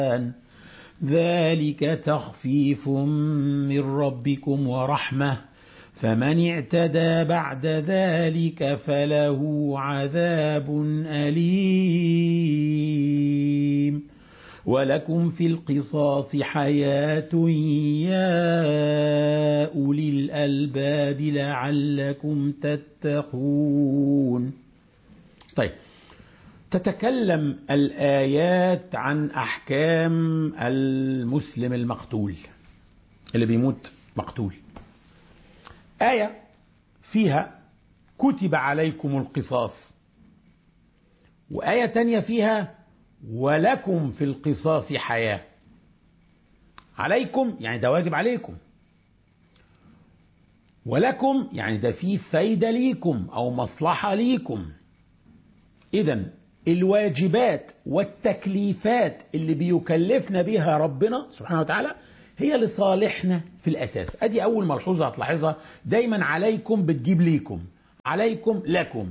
ذلك تخفيف من ربكم ورحمة فمن اعتدى بعد ذلك فله عذاب أليم ولكم في القصاص حياة يا أولي الألباب لعلكم تتقون طيب تتكلم الآيات عن أحكام المسلم المقتول اللي بيموت مقتول آية فيها كتب عليكم القصاص وآية تانية فيها ولكم في القصاص حياة عليكم يعني ده واجب عليكم ولكم يعني ده فيه فايدة ليكم أو مصلحة ليكم إذا الواجبات والتكليفات اللي بيكلفنا بها ربنا سبحانه وتعالى هي لصالحنا في الأساس أدي أول ملحوظة هتلاحظها دايما عليكم بتجيب ليكم عليكم لكم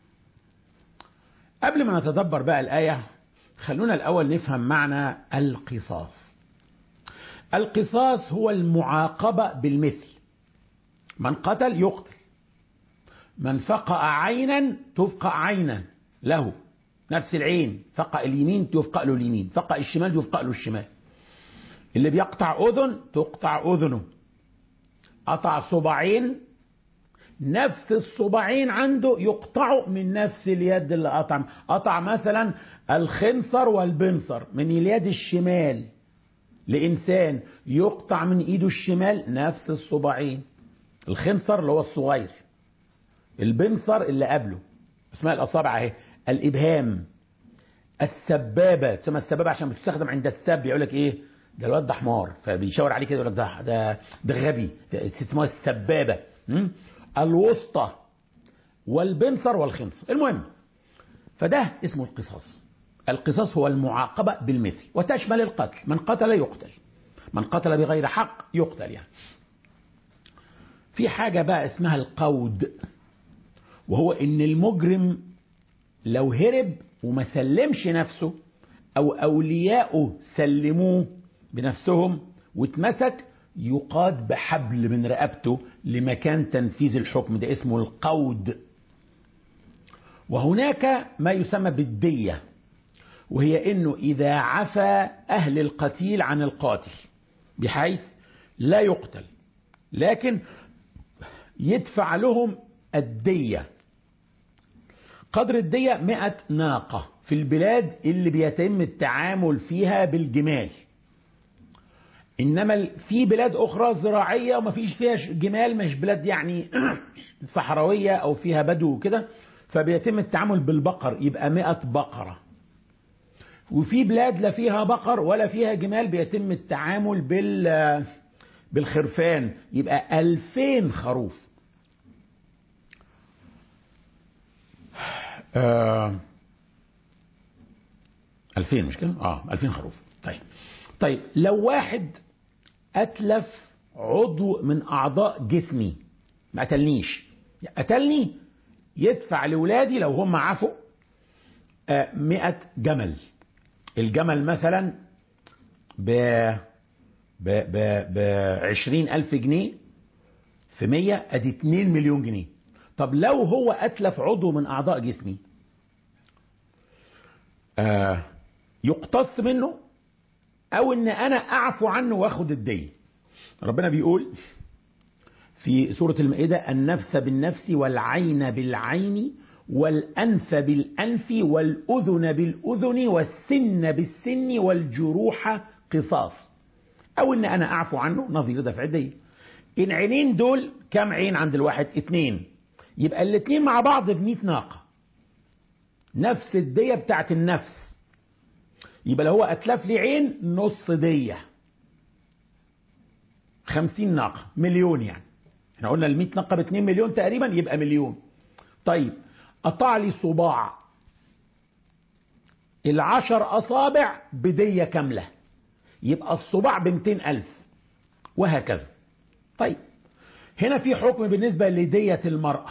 قبل ما نتدبر بقى الآية خلونا الأول نفهم معنى القصاص القصاص هو المعاقبة بالمثل من قتل يقتل من فقع عينا تفقع عينا له نفس العين فقع اليمين تفقع له اليمين فقع الشمال يفقع له الشمال اللي بيقطع أذن تقطع أذنه قطع صباعين نفس الصباعين عنده يقطعوا من نفس اليد اللي قطع قطع مثلا الخنصر والبنصر من اليد الشمال لإنسان يقطع من إيده الشمال نفس الصباعين الخنصر اللي هو الصغير البنصر اللي قبله اسمها الأصابع اهي الإبهام السبابة تسمى السبابة عشان بتستخدم عند السب يقول لك إيه ده الواد ده حمار فبيشاور عليه كده يقول لك ده ده ده غبي ده اسمها السبابة م? الوسطى والبنصر والخنصر المهم فده اسمه القصاص القصاص هو المعاقبة بالمثل وتشمل القتل من قتل يقتل من قتل بغير حق يقتل يعني في حاجة بقى اسمها القود وهو ان المجرم لو هرب وما سلمش نفسه او اولياؤه سلموه بنفسهم واتمسك يقاد بحبل من رقبته لمكان تنفيذ الحكم ده اسمه القود وهناك ما يسمى بالدية وهي انه اذا عفى اهل القتيل عن القاتل بحيث لا يقتل لكن يدفع لهم الدية قدر الدية مئة ناقة في البلاد اللي بيتم التعامل فيها بالجمال انما في بلاد اخرى زراعيه وما فيش فيها جمال مش بلاد يعني صحراويه او فيها بدو كده فبيتم التعامل بالبقر يبقى مئة بقره وفي بلاد لا فيها بقر ولا فيها جمال بيتم التعامل بال بالخرفان يبقى ألفين خروف آه ألفين مش كده؟ اه ألفين خروف طيب طيب لو واحد أتلف عضو من أعضاء جسمي ما قتلنيش قتلني يدفع لولادي لو هم عفوا آه مئة جمل الجمل مثلا ب ب ب ب عشرين ألف جنيه في مية أدي اتنين مليون جنيه طب لو هو أتلف عضو من أعضاء جسمي آه يقتص منه او ان انا اعفو عنه واخد الدية ربنا بيقول في سورة المائدة النفس بالنفس والعين بالعين والأنف بالأنف والأذن بالأذن والسن بالسن والجروح قصاص أو إن أنا أعفو عنه نظير دفع الدية إن عينين دول كم عين عند الواحد اتنين يبقى الاتنين مع بعض بمئة ناقة نفس الدية بتاعت النفس يبقى لو هو أتلف لي عين نص دية خمسين ناقة مليون يعني احنا قلنا المئة ناقة باتنين مليون تقريبا يبقى مليون طيب قطع لي صباع العشر أصابع بدية كاملة يبقى الصباع بمتين ألف وهكذا طيب هنا في حكم بالنسبة لدية المرأة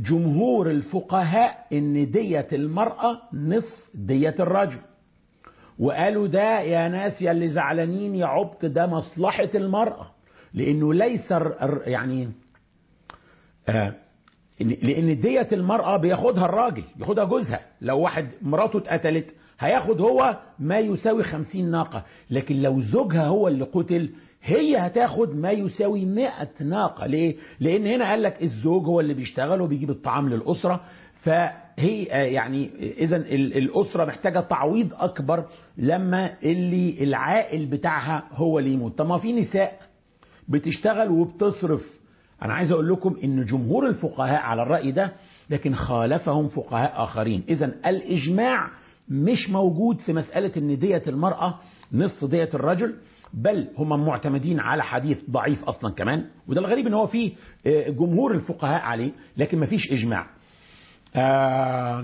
جمهور الفقهاء ان دية المرأة نصف دية الرجل وقالوا ده يا ناس يا اللي زعلانين يا عبط ده مصلحة المرأة لأنه ليس يعني آه لأن دية المرأة بياخدها الراجل ياخدها جوزها لو واحد مراته اتقتلت هياخد هو ما يساوي خمسين ناقة لكن لو زوجها هو اللي قتل هي هتاخد ما يساوي مئة ناقة ليه؟ لأن هنا قال لك الزوج هو اللي بيشتغل وبيجيب الطعام للأسرة فهي يعني إذا الأسرة محتاجة تعويض أكبر لما اللي العائل بتاعها هو اللي يموت طب ما في نساء بتشتغل وبتصرف أنا عايز أقول لكم إن جمهور الفقهاء على الرأي ده لكن خالفهم فقهاء آخرين إذا الإجماع مش موجود في مسألة إن دية المرأة نصف دية الرجل بل هم معتمدين على حديث ضعيف أصلا كمان وده الغريب إن هو فيه جمهور الفقهاء عليه لكن مفيش إجماع آه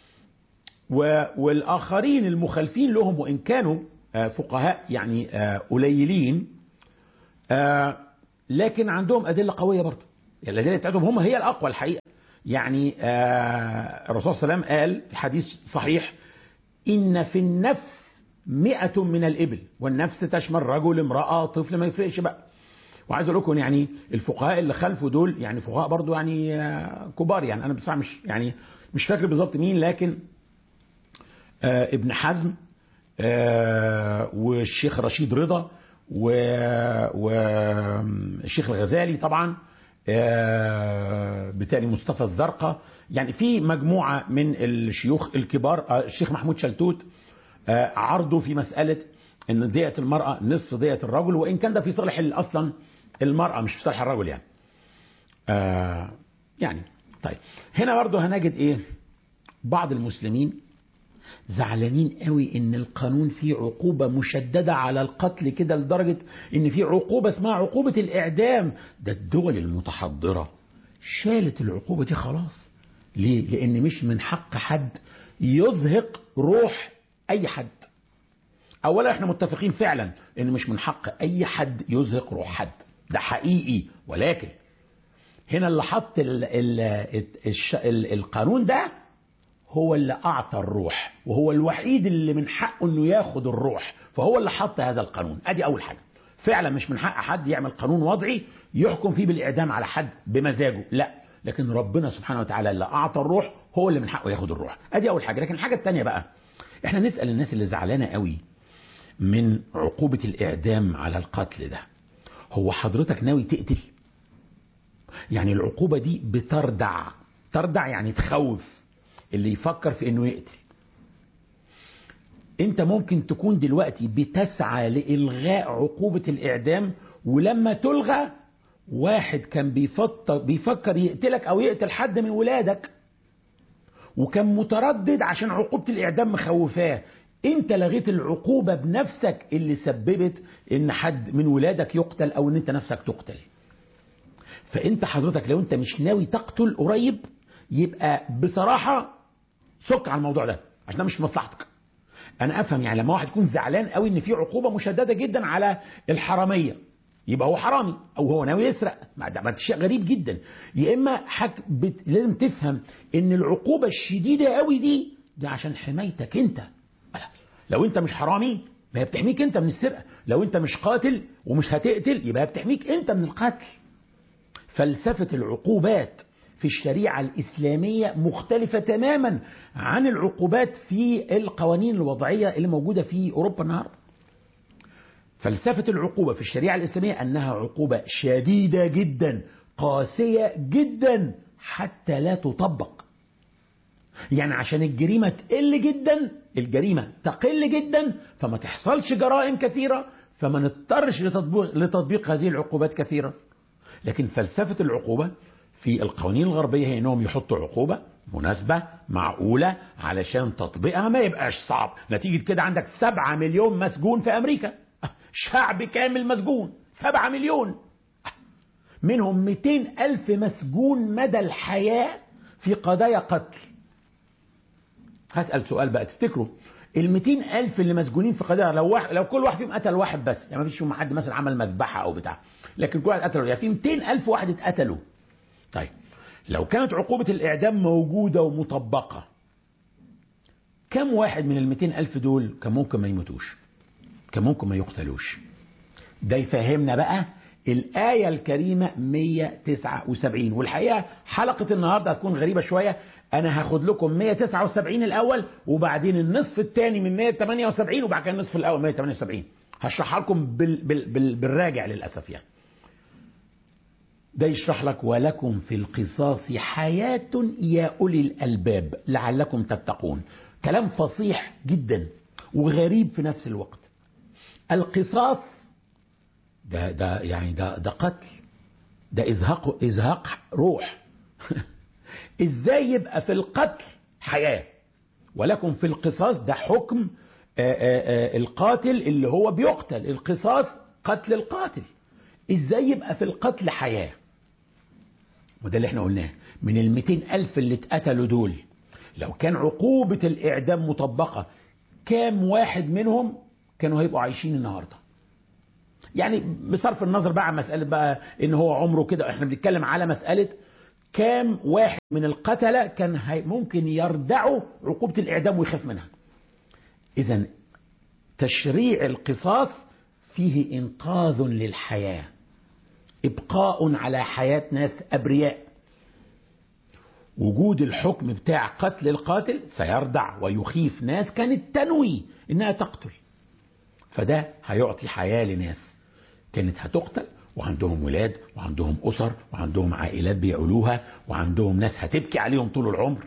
والآخرين المخالفين لهم وإن كانوا آه فقهاء يعني آه قليلين آه لكن عندهم أدلة قوية برضه يعني الأدلة بتاعتهم هم هي الأقوى الحقيقة يعني آه الرسول صلى الله عليه وسلم قال في حديث صحيح إن في النفس مئة من الإبل والنفس تشمل رجل امرأة طفل ما يفرقش بقى وعايز اقول لكم يعني الفقهاء اللي خلفوا دول يعني فقهاء برضو يعني كبار يعني انا بصراحه مش يعني مش فاكر بالظبط مين لكن آه ابن حزم آه والشيخ رشيد رضا والشيخ الغزالي طبعا آه بالتالي مصطفى الزرقاء يعني في مجموعه من الشيوخ الكبار الشيخ محمود شلتوت عرضوا في مساله ان دية المرأة نصف دية الرجل وان كان ده في صالح اصلا المرأة مش في صالح الرجل يعني آه يعني طيب هنا برضو هنجد ايه بعض المسلمين زعلانين قوي ان القانون فيه عقوبة مشددة على القتل كده لدرجة ان في عقوبة اسمها عقوبة الاعدام ده الدول المتحضرة شالت العقوبة دي خلاص ليه لان مش من حق حد يزهق روح اي حد اولا احنا متفقين فعلا ان مش من حق اي حد يزهق روح حد ده حقيقي ولكن هنا اللي حط ال ال ال القانون ده هو اللي اعطى الروح وهو الوحيد اللي من حقه انه ياخد الروح فهو اللي حط هذا القانون ادي اول حاجه فعلا مش من حق حد يعمل قانون وضعي يحكم فيه بالاعدام على حد بمزاجه لا لكن ربنا سبحانه وتعالى اللي اعطى الروح هو اللي من حقه ياخد الروح ادي اول حاجه لكن الحاجه الثانيه بقى احنا نسال الناس اللي زعلانه قوي من عقوبة الإعدام على القتل ده هو حضرتك ناوي تقتل يعني العقوبة دي بتردع تردع يعني تخوف اللي يفكر في انه يقتل انت ممكن تكون دلوقتي بتسعى لإلغاء عقوبة الإعدام ولما تلغى واحد كان بيفكر, بيفكر يقتلك أو يقتل حد من ولادك وكان متردد عشان عقوبة الإعدام مخوفاه انت لغيت العقوبة بنفسك اللي سببت ان حد من ولادك يقتل او ان انت نفسك تقتل فانت حضرتك لو انت مش ناوي تقتل قريب يبقى بصراحة سك على الموضوع ده عشان ده مش في مصلحتك انا افهم يعني لما واحد يكون زعلان قوي ان في عقوبة مشددة جدا على الحرامية يبقى هو حرامي او هو ناوي يسرق ده شيء غريب جدا يا اما حك بت... لازم تفهم ان العقوبة الشديدة قوي دي ده عشان حمايتك انت لو انت مش حرامي ما هي بتحميك انت من السرقه لو انت مش قاتل ومش هتقتل يبقى بتحميك انت من القتل فلسفه العقوبات في الشريعه الاسلاميه مختلفه تماما عن العقوبات في القوانين الوضعيه اللي موجوده في اوروبا النهارده فلسفه العقوبه في الشريعه الاسلاميه انها عقوبه شديده جدا قاسيه جدا حتى لا تطبق يعني عشان الجريمة تقل جدا الجريمة تقل جدا فما تحصلش جرائم كثيرة فما نضطرش لتطبيق, لتطبيق هذه العقوبات كثيرا لكن فلسفة العقوبة في القوانين الغربية هي انهم يحطوا عقوبة مناسبة معقولة علشان تطبيقها ما يبقاش صعب نتيجة كده عندك سبعة مليون مسجون في أمريكا شعب كامل مسجون سبعة مليون منهم 200 ألف مسجون مدى الحياة في قضايا قتل هسأل سؤال بقى تفتكروا ال 200 ألف اللي مسجونين في قضايا لو واحد لو كل واحد فيهم قتل واحد بس يعني ما فيش فيهم حد مثلا عمل مذبحة أو بتاع لكن كل واحد قتل يعني في 200 ألف واحد اتقتلوا طيب لو كانت عقوبة الإعدام موجودة ومطبقة كم واحد من المئتين ألف دول كان ممكن ما يموتوش كان ممكن ما يقتلوش ده يفهمنا بقى الآية الكريمة 179 والحقيقة حلقة النهاردة هتكون غريبة شوية أنا هاخد لكم 179 الأول وبعدين النصف الثاني من 178 وبعد كده النصف الأول 178 هشرحها لكم بال بال بال بالراجع للأسف يعني ده يشرح لك ولكم في القصاص حياة يا أولي الألباب لعلكم تتقون كلام فصيح جدا وغريب في نفس الوقت القصاص ده ده يعني ده ده قتل ده ازهاق ازهاق روح ازاي يبقى في القتل حياه ولكم في القصاص ده حكم آآ آآ القاتل اللي هو بيقتل القصاص قتل القاتل ازاي يبقى في القتل حياه وده اللي احنا قلناه من المئتين ألف اللي اتقتلوا دول لو كان عقوبة الإعدام مطبقة كام واحد منهم كانوا هيبقوا عايشين النهارده يعني بصرف النظر بقى عن مسألة بقى ان هو عمره كده احنا بنتكلم على مسألة كام واحد من القتلة كان هي ممكن يردعوا عقوبة الإعدام ويخاف منها إذا تشريع القصاص فيه إنقاذ للحياة إبقاء على حياة ناس أبرياء وجود الحكم بتاع قتل القاتل سيردع ويخيف ناس كانت تنوي إنها تقتل فده هيعطي حياة لناس كانت هتقتل وعندهم ولاد وعندهم أسر وعندهم عائلات بيعولوها وعندهم ناس هتبكي عليهم طول العمر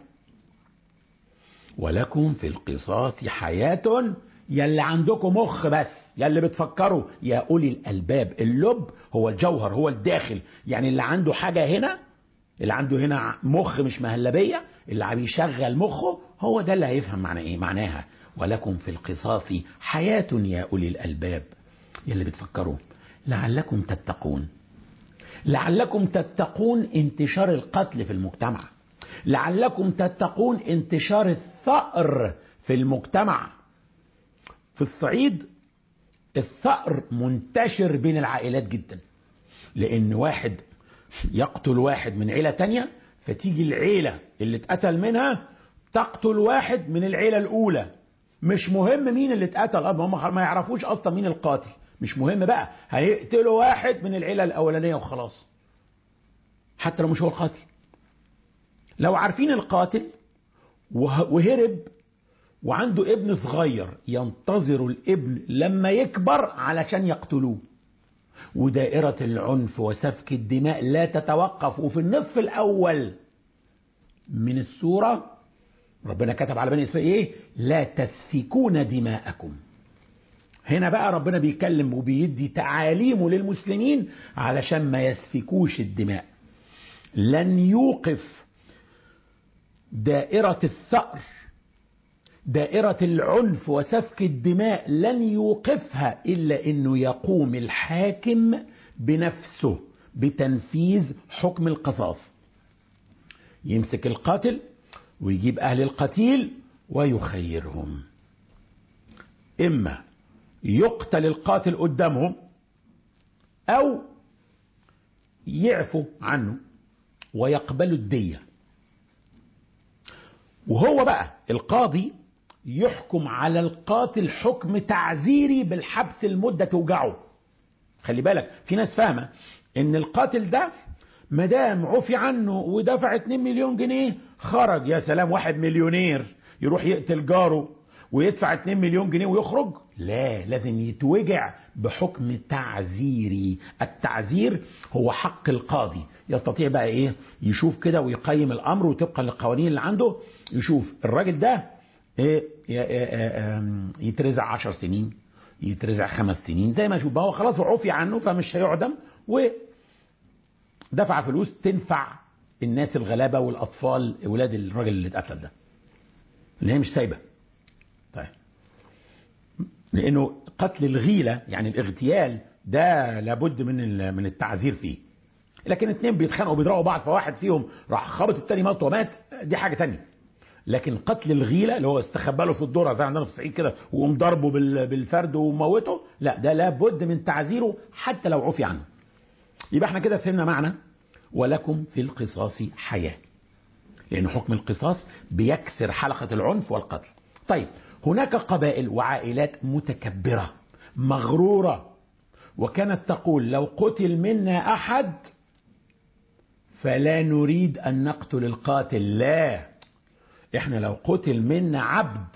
ولكم في القصاص حياة يلي عندكم مخ بس يلي بتفكروا يا أولي الألباب اللب هو الجوهر هو الداخل يعني اللي عنده حاجة هنا اللي عنده هنا مخ مش مهلبية اللي بيشغل مخه هو ده اللي هيفهم معنى ايه معناها ولكم في القصاص حياة يا أولي الألباب يلي بتفكروا لعلكم تتقون لعلكم تتقون انتشار القتل في المجتمع لعلكم تتقون انتشار الثأر في المجتمع في الصعيد الثأر منتشر بين العائلات جدا لأن واحد يقتل واحد من عيلة تانية فتيجي العيلة اللي اتقتل منها تقتل واحد من العيلة الأولى مش مهم مين اللي اتقتل هم ما يعرفوش أصلا مين القاتل مش مهم بقى هيقتلوا واحد من العيلة الأولانية وخلاص حتى لو مش هو القاتل لو عارفين القاتل وهرب وعنده ابن صغير ينتظر الابن لما يكبر علشان يقتلوه ودائرة العنف وسفك الدماء لا تتوقف وفي النصف الأول من السورة ربنا كتب على بني إسرائيل إيه؟ لا تسفكون دماءكم هنا بقى ربنا بيتكلم وبيدي تعاليمه للمسلمين علشان ما يسفكوش الدماء لن يوقف دائرة الثأر دائرة العنف وسفك الدماء لن يوقفها إلا أنه يقوم الحاكم بنفسه بتنفيذ حكم القصاص يمسك القاتل ويجيب أهل القتيل ويخيرهم إما يقتل القاتل قدامهم أو يعفوا عنه ويقبلوا الدية وهو بقى القاضي يحكم على القاتل حكم تعزيري بالحبس المدة توجعه خلي بالك في ناس فاهمة ان القاتل ده مدام عفي عنه ودفع 2 مليون جنيه خرج يا سلام واحد مليونير يروح يقتل جاره ويدفع 2 مليون جنيه ويخرج لا لازم يتوجع بحكم تعزيري التعزير هو حق القاضي يستطيع بقى ايه يشوف كده ويقيم الامر وطبقا للقوانين اللي عنده يشوف الراجل ده إيه يترزع عشر سنين يترزع خمس سنين زي ما يشوف هو خلاص عفي عنه فمش هيعدم ودفع فلوس تنفع الناس الغلابة والأطفال ولاد الراجل اللي اتقتل ده اللي هي مش سايبة طيب لأنه قتل الغيلة يعني الاغتيال ده لابد من من التعذير فيه لكن اتنين بيتخانقوا بيضربوا بعض فواحد فيهم راح خبط التاني موت ومات دي حاجة تانية لكن قتل الغيلة اللي هو استخبى له في الدورة زي عندنا في الصعيد كده وقوم ضربه بالفرد وموته لا ده لابد من تعزيره حتى لو عفي عنه يبقى احنا كده فهمنا معنى ولكم في القصاص حياة لأن حكم القصاص بيكسر حلقة العنف والقتل طيب هناك قبائل وعائلات متكبرة مغرورة وكانت تقول لو قتل منا أحد فلا نريد أن نقتل القاتل لا احنا لو قتل منا عبد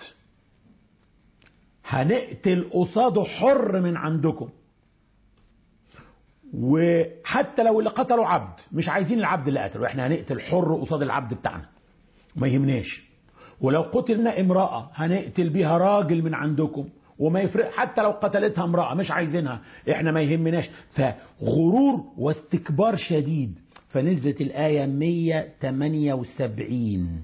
هنقتل قصاده حر من عندكم وحتى لو اللي قتلوا عبد مش عايزين العبد اللي قتله احنا هنقتل حر قصاد العبد بتاعنا ما يهمناش ولو قتلنا امرأة هنقتل بيها راجل من عندكم وما يفرق حتى لو قتلتها امرأة مش عايزينها احنا ما يهمناش فغرور واستكبار شديد فنزلت الآية 178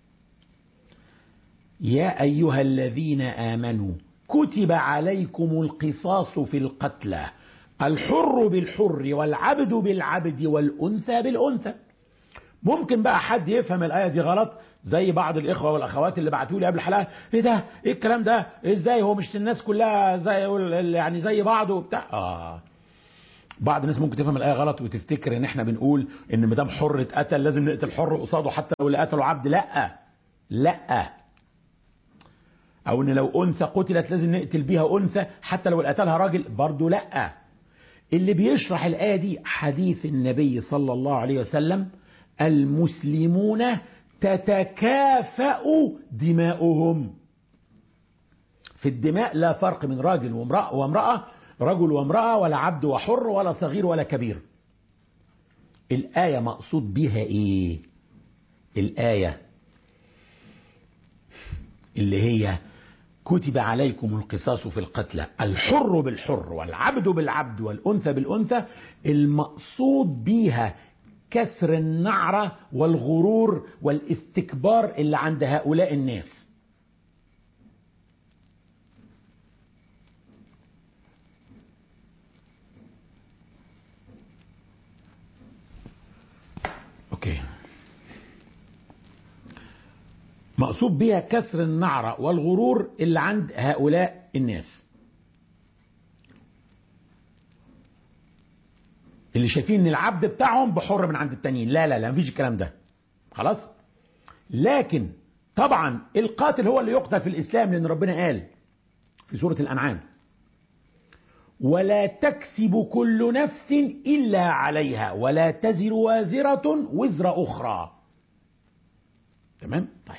يا أيها الذين آمنوا كتب عليكم القصاص في القتلى الحر بالحر والعبد بالعبد والأنثى بالأنثى ممكن بقى حد يفهم الآية دي غلط زي بعض الإخوة والأخوات اللي بعتوا لي قبل الحلقة إيه ده إيه الكلام ده إزاي هو مش الناس كلها زي يعني زي بعض وبتاع آه بعض الناس ممكن تفهم الآية غلط وتفتكر إن إحنا بنقول إن مدام حر اتقتل لازم نقتل حر قصاده حتى لو اللي قتله عبد لأ لأ أو إن لو أنثى قتلت لازم نقتل بيها أنثى حتى لو اللي قتلها راجل برضه لأ اللي بيشرح الآية دي حديث النبي صلى الله عليه وسلم المسلمون تتكافأ دماؤهم في الدماء لا فرق من راجل وامرأة, وامرأة رجل وامرأة ولا عبد وحر ولا صغير ولا كبير الآية مقصود بها إيه الآية اللي هي كتب عليكم القصاص في القتلى الحر بالحر والعبد بالعبد والأنثى بالأنثى المقصود بيها كسر النعرة والغرور والاستكبار اللي عند هؤلاء الناس اوكي مقصود بها كسر النعرة والغرور اللي عند هؤلاء الناس اللي شايفين ان العبد بتاعهم بحر من عند التانيين لا لا لا مفيش الكلام ده خلاص لكن طبعا القاتل هو اللي يقتل في الاسلام لان ربنا قال في سورة الانعام ولا تكسب كل نفس الا عليها ولا تزر وازرة وزر اخرى تمام طيب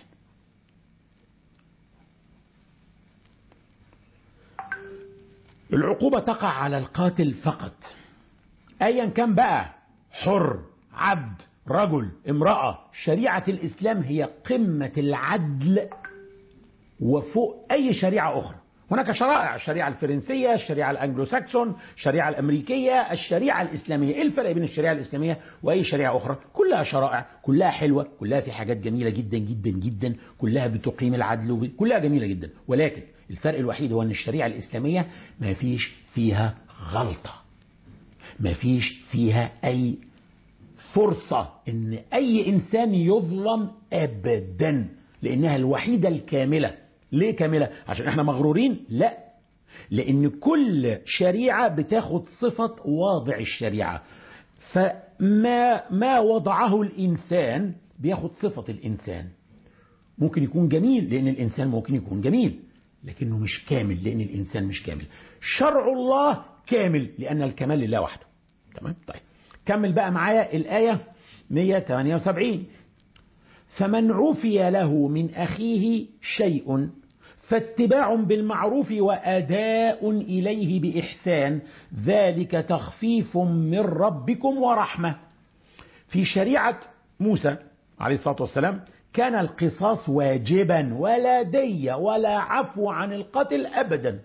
العقوبة تقع على القاتل فقط ايا كان بقى حر عبد رجل امرأة شريعة الاسلام هي قمة العدل وفوق اي شريعة اخرى هناك شرائع الشريعة الفرنسية الشريعة الأنجلو ساكسون الشريعة الأمريكية الشريعة الإسلامية إيه الفرق بين الشريعة الإسلامية وأي شريعة أخرى كلها شرائع كلها حلوة كلها في حاجات جميلة جدا جدا جدا كلها بتقيم العدل كلها جميلة جدا ولكن الفرق الوحيد هو أن الشريعة الإسلامية ما فيش فيها غلطة ما فيش فيها أي فرصة أن أي إنسان يظلم أبدا لأنها الوحيدة الكاملة ليه كاملة؟ عشان احنا مغرورين؟ لا لأن كل شريعة بتاخد صفة واضع الشريعة فما ما وضعه الإنسان بياخد صفة الإنسان ممكن يكون جميل لأن الإنسان ممكن يكون جميل لكنه مش كامل لأن الإنسان مش كامل شرع الله كامل لأن الكمال لله وحده تمام طيب كمل بقى معايا الآية 178 فمن عفي له من أخيه شيء فاتباع بالمعروف وأداء إليه بإحسان ذلك تخفيف من ربكم ورحمة في شريعة موسى عليه الصلاة والسلام كان القصاص واجبا ولا دية ولا عفو عن القتل أبدا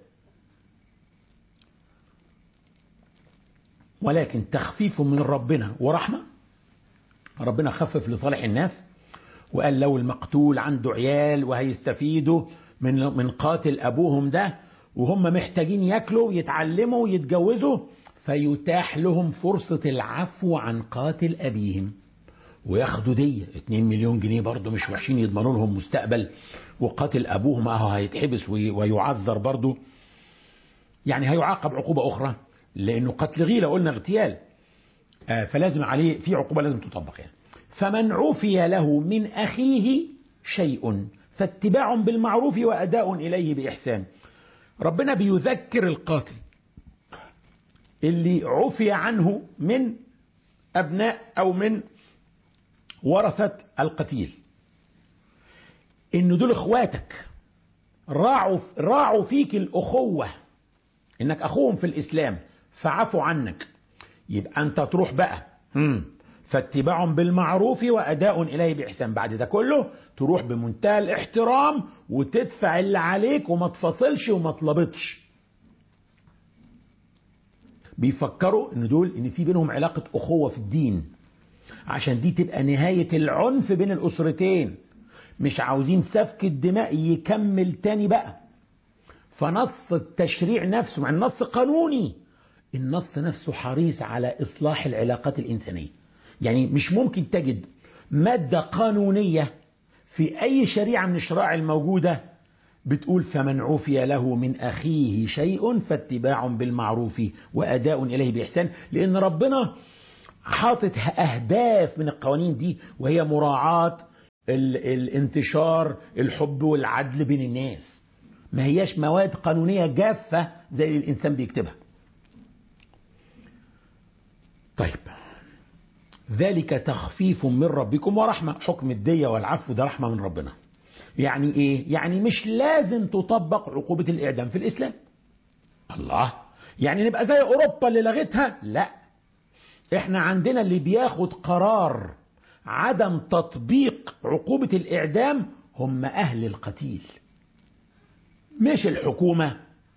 ولكن تخفيف من ربنا ورحمة ربنا خفف لصالح الناس وقال لو المقتول عنده عيال وهيستفيدوا من من قاتل ابوهم ده وهم محتاجين ياكلوا ويتعلموا ويتجوزوا فيتاح لهم فرصة العفو عن قاتل أبيهم وياخدوا دية 2 مليون جنيه برضه مش وحشين يضمنوا لهم مستقبل وقاتل أبوهم أهو هيتحبس ويعذر برضه يعني هيعاقب عقوبة أخرى لأنه قتل غيلة قلنا اغتيال آه فلازم عليه في عقوبة لازم تطبق يعني فمن عفي له من أخيه شيء فاتباع بالمعروف وأداء إليه بإحسان ربنا بيذكر القاتل اللي عفي عنه من أبناء أو من ورثة القتيل إن دول إخواتك راعوا راعوا فيك الأخوة إنك أخوهم في الإسلام فعفوا عنك يبقى أنت تروح بقى مم. فاتباع بالمعروف وأداء إليه بإحسان بعد ده كله تروح بمنتهى الاحترام وتدفع اللي عليك وما تفاصلش وما تلبطش بيفكروا ان دول ان في بينهم علاقة اخوة في الدين عشان دي تبقى نهاية العنف بين الاسرتين مش عاوزين سفك الدماء يكمل تاني بقى فنص التشريع نفسه مع النص قانوني النص نفسه حريص على اصلاح العلاقات الانسانيه يعني مش ممكن تجد ماده قانونيه في اي شريعه من الشرائع الموجوده بتقول فمن عفي له من اخيه شيء فاتباع بالمعروف واداء اليه باحسان لان ربنا حاطط اهداف من القوانين دي وهي مراعاه الانتشار الحب والعدل بين الناس ما هياش مواد قانونيه جافه زي اللي الانسان بيكتبها طيب ذلك تخفيف من ربكم ورحمة حكم الدية والعفو ده رحمة من ربنا يعني ايه يعني مش لازم تطبق عقوبة الاعدام في الاسلام الله يعني نبقى زي اوروبا اللي لغتها لا احنا عندنا اللي بياخد قرار عدم تطبيق عقوبة الاعدام هم اهل القتيل مش الحكومة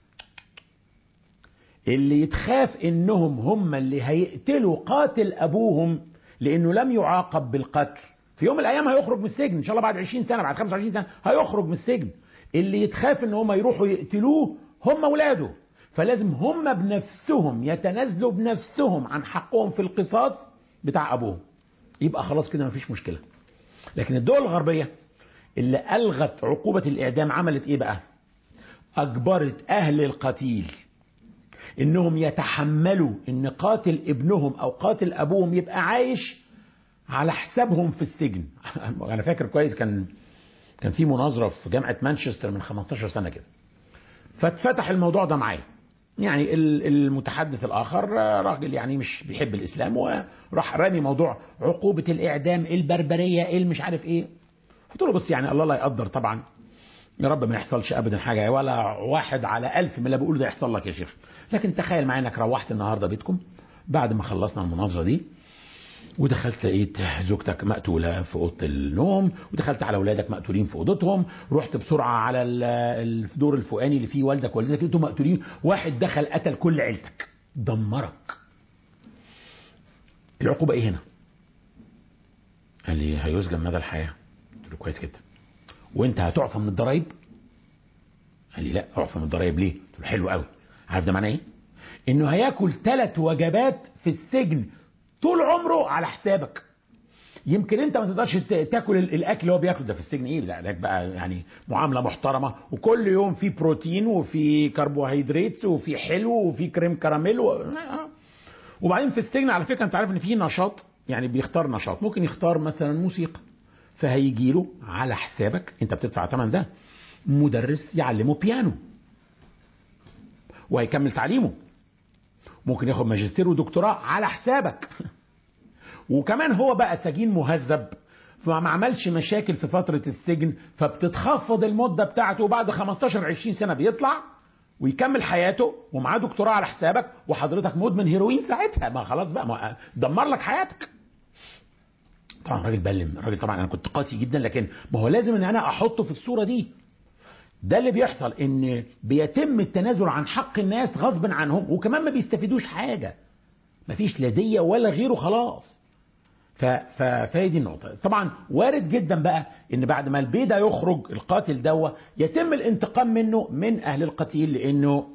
اللي يتخاف انهم هم اللي هيقتلوا قاتل ابوهم لانه لم يعاقب بالقتل في يوم من الايام هيخرج من السجن ان شاء الله بعد 20 سنه بعد 25 سنه هيخرج من السجن اللي يتخاف ان هم يروحوا يقتلوه هم اولاده فلازم هم بنفسهم يتنازلوا بنفسهم عن حقهم في القصاص بتاع ابوهم يبقى خلاص كده مفيش مشكله لكن الدول الغربيه اللي الغت عقوبه الاعدام عملت ايه بقى اجبرت اهل القتيل انهم يتحملوا ان قاتل ابنهم او قاتل ابوهم يبقى عايش على حسابهم في السجن انا فاكر كويس كان كان في مناظره في جامعه مانشستر من 15 سنه كده فاتفتح الموضوع ده معايا يعني المتحدث الاخر راجل يعني مش بيحب الاسلام وراح رامي موضوع عقوبه الاعدام البربريه ايه مش عارف ايه قلت له بص يعني الله لا يقدر طبعا يا رب ما يحصلش ابدا حاجه ولا واحد على ألف من اللي بقوله ده يحصل لك يا شيخ لكن تخيل معايا انك روحت النهارده بيتكم بعد ما خلصنا المناظره دي ودخلت لقيت زوجتك مقتوله في اوضه النوم ودخلت على اولادك مقتولين في اوضتهم رحت بسرعه على الدور الفوقاني اللي فيه والدك ووالدتك انتوا مقتولين واحد دخل قتل كل عيلتك دمرك العقوبه ايه هنا قال لي هيسجن مدى الحياه قلت له كويس جدا وانت هتعفى من الضرايب قال لي لا اعفى من الضرايب ليه قلت له حلو قوي عارف ده معناه ايه انه هياكل ثلاث وجبات في السجن طول عمره على حسابك يمكن انت ما تقدرش تاكل الاكل اللي هو بياكله ده في السجن ايه لا ده بقى يعني معامله محترمه وكل يوم في بروتين وفي كربوهيدرات وفي حلو وفي كريم كراميل و... وبعدين في السجن على فكره انت عارف ان في نشاط يعني بيختار نشاط ممكن يختار مثلا موسيقى فهيجي له على حسابك انت بتدفع ثمن ده مدرس يعلمه بيانو وهيكمل تعليمه ممكن ياخد ماجستير ودكتوراه على حسابك وكمان هو بقى سجين مهذب فما عملش مشاكل في فترة السجن فبتتخفض المدة بتاعته وبعد 15 20 سنة بيطلع ويكمل حياته ومعاه دكتوراه على حسابك وحضرتك مدمن هيروين ساعتها ما خلاص بقى ما دمر لك حياتك طبعا راجل بلم راجل طبعا انا كنت قاسي جدا لكن ما هو لازم ان انا احطه في الصوره دي ده اللي بيحصل ان بيتم التنازل عن حق الناس غصب عنهم وكمان ما بيستفيدوش حاجه مفيش لا ديه ولا غيره خلاص ف... ف... فهي دي النقطه طبعا وارد جدا بقى ان بعد ما البيضة يخرج القاتل دوا يتم الانتقام منه من اهل القتيل لانه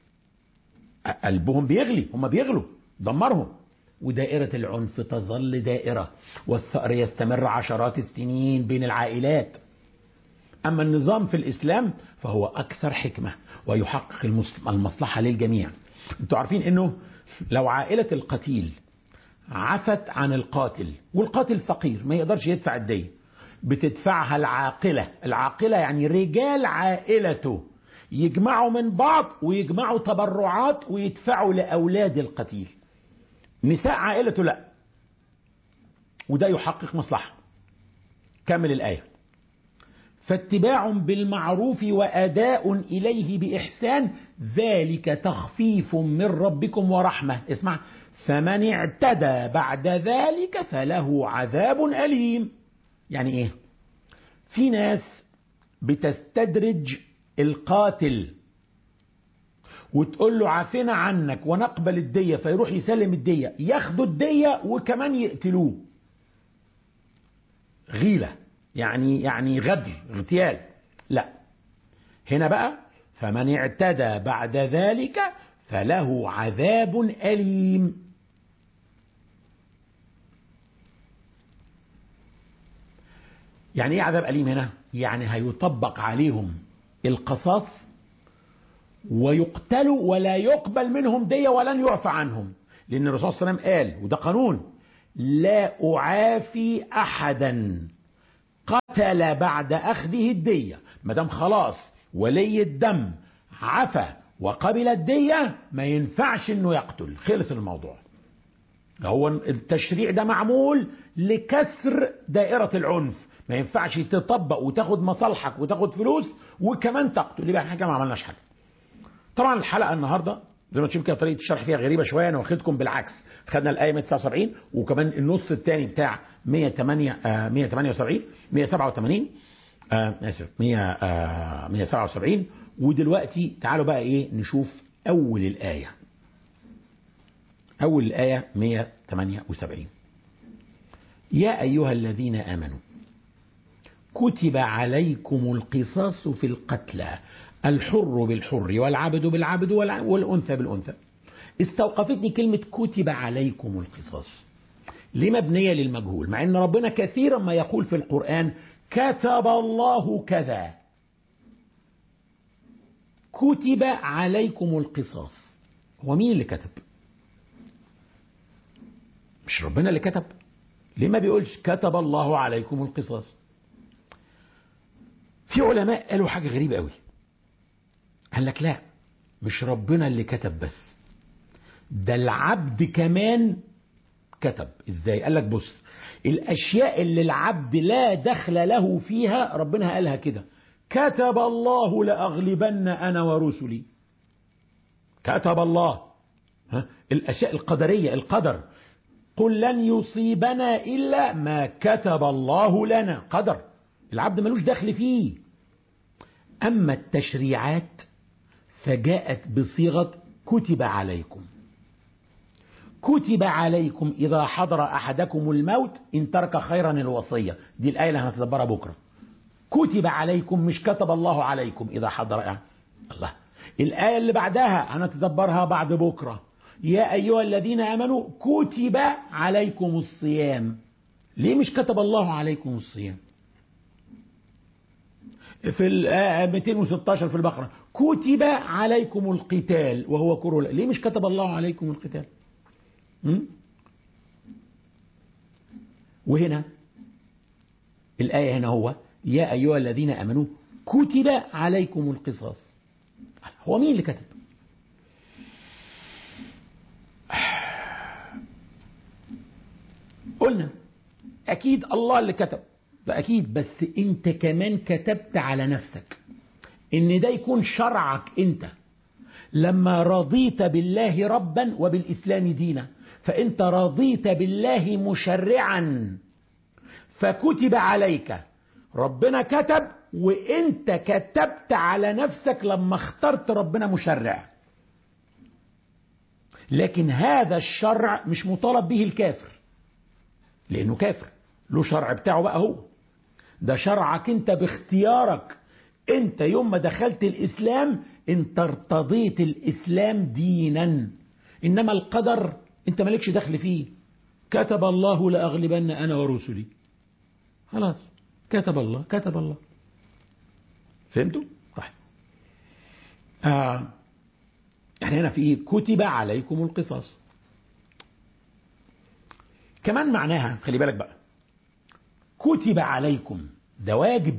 قلبهم بيغلي هم بيغلوا دمرهم ودائرة العنف تظل دائرة والثأر يستمر عشرات السنين بين العائلات أما النظام في الإسلام فهو أكثر حكمة ويحقق المصلحة للجميع أنتوا عارفين أنه لو عائلة القتيل عفت عن القاتل والقاتل فقير ما يقدرش يدفع الدية بتدفعها العاقلة العاقلة يعني رجال عائلته يجمعوا من بعض ويجمعوا تبرعات ويدفعوا لأولاد القتيل نساء عائلته لا وده يحقق مصلحة كمل الآية فاتباع بالمعروف وأداء إليه بإحسان ذلك تخفيف من ربكم ورحمة اسمع فمن اعتدى بعد ذلك فله عذاب أليم يعني إيه في ناس بتستدرج القاتل وتقول له عافينا عنك ونقبل الدية فيروح يسلم الدية ياخدوا الدية وكمان يقتلوه غيلة يعني يعني غدر اغتيال لا هنا بقى فمن اعتدى بعد ذلك فله عذاب أليم يعني ايه عذاب أليم هنا يعني هيطبق عليهم القصاص ويقتلوا ولا يقبل منهم دية ولن يعفى عنهم لأن الرسول صلى الله عليه وسلم قال وده قانون لا أعافي أحدا قتل بعد أخذه الدية مدام خلاص ولي الدم عفى وقبل الدية ما ينفعش انه يقتل خلص الموضوع هو التشريع ده معمول لكسر دائرة العنف ما ينفعش تطبق وتاخد مصالحك وتاخد فلوس وكمان تقتل يبقى احنا كده ما عملناش حاجة طبعا الحلقة النهاردة زي ما تشوف كده طريقة الشرح فيها غريبة شوية انا واخدكم بالعكس خدنا الآية 179 وكمان النص الثاني بتاع 108 آه 178 187 آه اسف 100 آه 177 ودلوقتي تعالوا بقى ايه نشوف اول الايه اول الايه 178 يا ايها الذين امنوا كتب عليكم القصاص في القتلى الحر بالحر والعبد بالعبد والانثى بالانثى استوقفتني كلمه كتب عليكم القصاص ليه مبنيه للمجهول مع ان ربنا كثيرا ما يقول في القران كتب الله كذا كتب عليكم القصاص هو مين اللي كتب مش ربنا اللي كتب ليه ما بيقولش كتب الله عليكم القصاص في علماء قالوا حاجة غريبة قوي قال لك لا مش ربنا اللي كتب بس ده العبد كمان كتب ازاي قال لك بص الاشياء اللي العبد لا دخل له فيها ربنا قالها كده كتب الله لأغلبن أنا ورسلي كتب الله ها؟ الأشياء القدرية القدر قل لن يصيبنا إلا ما كتب الله لنا قدر العبد ملوش دخل فيه أما التشريعات فجاءت بصيغة كتب عليكم كتب عليكم إذا حضر أحدكم الموت إن ترك خيرا الوصية دي الآية اللي هنتدبرها بكرة كتب عليكم مش كتب الله عليكم إذا حضر الله الآية اللي بعدها هنتدبرها بعد بكرة يا أيها الذين آمنوا كتب عليكم الصيام ليه مش كتب الله عليكم الصيام في ال 216 في البقرة كتب عليكم القتال وهو كره ليه مش كتب الله عليكم القتال م? وهنا الآية هنا هو يا أيها الذين آمنوا كتب عليكم القصاص هو مين اللي كتب قلنا أكيد الله اللي كتب ده أكيد بس أنت كمان كتبت على نفسك إن ده يكون شرعك أنت لما رضيت بالله ربا وبالإسلام دينا فأنت رضيت بالله مشرعا فكتب عليك ربنا كتب وانت كتبت على نفسك لما اخترت ربنا مشرع لكن هذا الشرع مش مطالب به الكافر لانه كافر له شرع بتاعه بقى هو ده شرعك انت باختيارك انت يوم ما دخلت الاسلام انت ارتضيت الاسلام دينا انما القدر انت مالكش دخل فيه كتب الله لاغلبن انا ورسلي خلاص كتب الله كتب الله فهمتوا؟ طيب آه يعني هنا في ايه؟ كتب عليكم القصاص كمان معناها خلي بالك بقى كتب عليكم ده واجب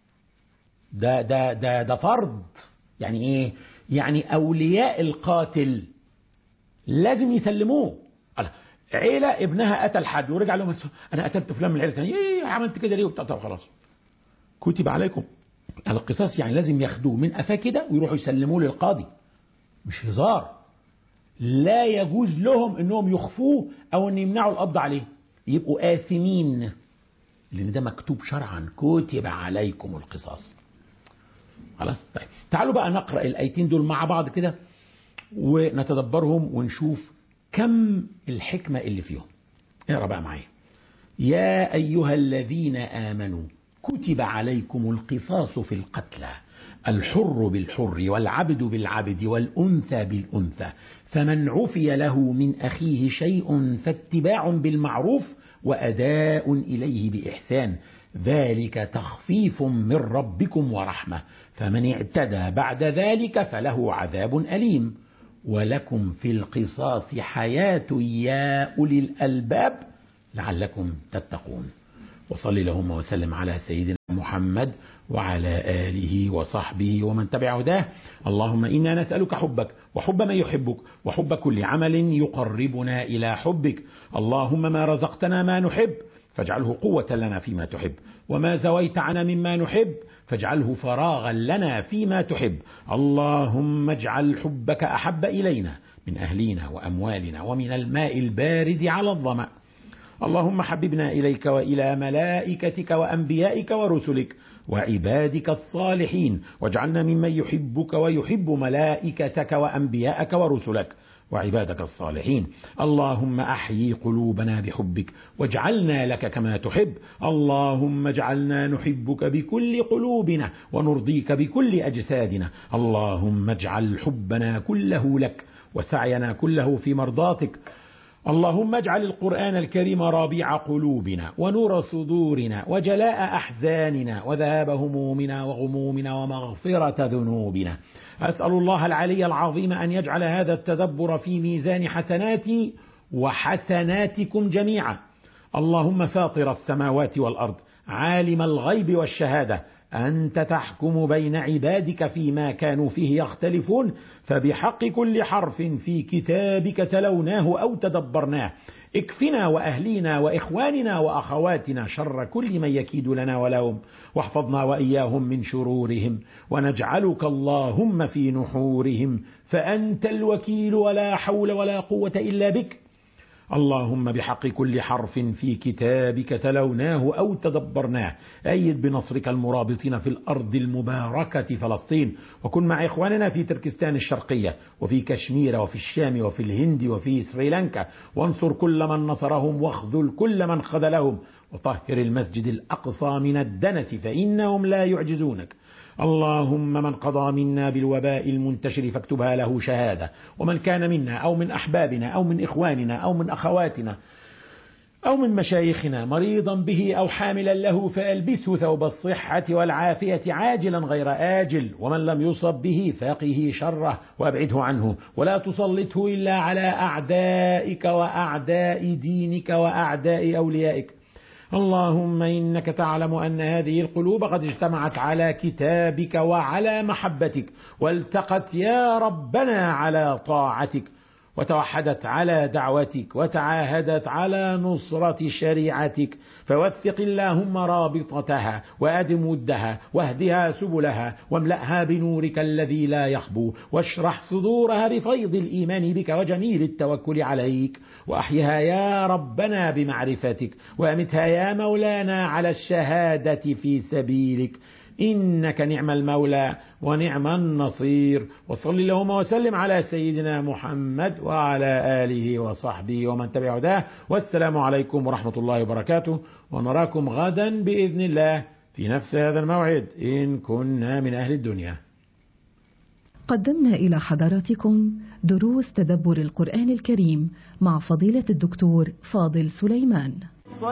ده ده ده ده فرض يعني ايه يعني اولياء القاتل لازم يسلموه الله. عيلة ابنها قتل حد ورجع لهم انا قتلت فلان من العيلة الثانية ايه عملت كده ليه وبتاع طب خلاص كتب عليكم القصاص يعني لازم ياخدوه من قفاه كده ويروحوا يسلموه للقاضي مش هزار لا يجوز لهم انهم يخفوه او ان يمنعوا القبض عليه يبقوا آثمين لان ده مكتوب شرعا كتب عليكم القصاص خلاص طيب تعالوا بقى نقرا الايتين دول مع بعض كده ونتدبرهم ونشوف كم الحكمه اللي فيهم اقرا بقى معايا يا ايها الذين امنوا كتب عليكم القصاص في القتلى الحر بالحر والعبد بالعبد والانثى بالانثى فمن عفي له من اخيه شيء فاتباع بالمعروف واداء اليه باحسان ذلك تخفيف من ربكم ورحمه فمن اعتدى بعد ذلك فله عذاب اليم ولكم في القصاص حياه يا اولي الالباب لعلكم تتقون وصل اللهم وسلم على سيدنا محمد وعلى آله وصحبه ومن تبع هداه اللهم إنا نسألك حبك وحب من يحبك وحب كل عمل يقربنا إلى حبك اللهم ما رزقتنا ما نحب فاجعله قوة لنا فيما تحب وما زويت عنا مما نحب فاجعله فراغا لنا فيما تحب اللهم اجعل حبك أحب إلينا من أهلنا وأموالنا ومن الماء البارد على الظمأ اللهم حببنا إليك وإلى ملائكتك وأنبيائك ورسلك وعبادك الصالحين واجعلنا ممن يحبك ويحب ملائكتك وأنبياءك ورسلك وعبادك الصالحين اللهم احيي قلوبنا بحبك واجعلنا لك كما تحب اللهم اجعلنا نحبك بكل قلوبنا ونرضيك بكل اجسادنا اللهم اجعل حبنا كله لك وسعينا كله في مرضاتك اللهم اجعل القرآن الكريم ربيع قلوبنا ونور صدورنا وجلاء أحزاننا وذهاب همومنا وغمومنا ومغفرة ذنوبنا أسأل الله العلي العظيم أن يجعل هذا التدبر في ميزان حسناتي وحسناتكم جميعا اللهم فاطر السماوات والأرض عالم الغيب والشهادة أنت تحكم بين عبادك فيما كانوا فيه يختلفون فبحق كل حرف في كتابك تلوناه أو تدبرناه اكفنا وأهلينا وإخواننا وأخواتنا شر كل من يكيد لنا ولهم واحفظنا وإياهم من شرورهم ونجعلك اللهم في نحورهم فأنت الوكيل ولا حول ولا قوة إلا بك اللهم بحق كل حرف في كتابك تلوناه أو تدبرناه أيد بنصرك المرابطين في الأرض المباركة فلسطين وكن مع إخواننا في تركستان الشرقية وفي كشمير وفي الشام وفي الهند وفي سريلانكا وانصر كل من نصرهم واخذل كل من خذلهم وطهر المسجد الأقصى من الدنس فإنهم لا يعجزونك اللهم من قضى منا بالوباء المنتشر فاكتبها له شهادة ومن كان منا أو من أحبابنا أو من إخواننا أو من أخواتنا أو من مشايخنا مريضا به أو حاملا له فألبسه ثوب الصحة والعافية عاجلا غير آجل ومن لم يصب به فقه شره وأبعده عنه ولا تسلطه إلا على أعدائك وأعداء دينك وأعداء أوليائك اللهم إنك تعلم أن هذه القلوب قد اجتمعت على كتابك وعلى محبتك والتقت يا ربنا على طاعتك وتوحدت على دعوتك وتعاهدت على نصرة شريعتك فوثق اللهم رابطتها وأدم ودها واهدها سبلها واملأها بنورك الذي لا يخبو واشرح صدورها بفيض الإيمان بك وجميل التوكل عليك وأحيها يا ربنا بمعرفتك وأمتها يا مولانا على الشهادة في سبيلك إنك نعم المولى ونعم النصير وصل اللهم وسلم على سيدنا محمد وعلى آله وصحبه ومن تبع هداه والسلام عليكم ورحمة الله وبركاته ونراكم غدا بإذن الله في نفس هذا الموعد إن كنا من أهل الدنيا قدمنا إلى حضراتكم دروس تدبر القرآن الكريم مع فضيلة الدكتور فاضل سليمان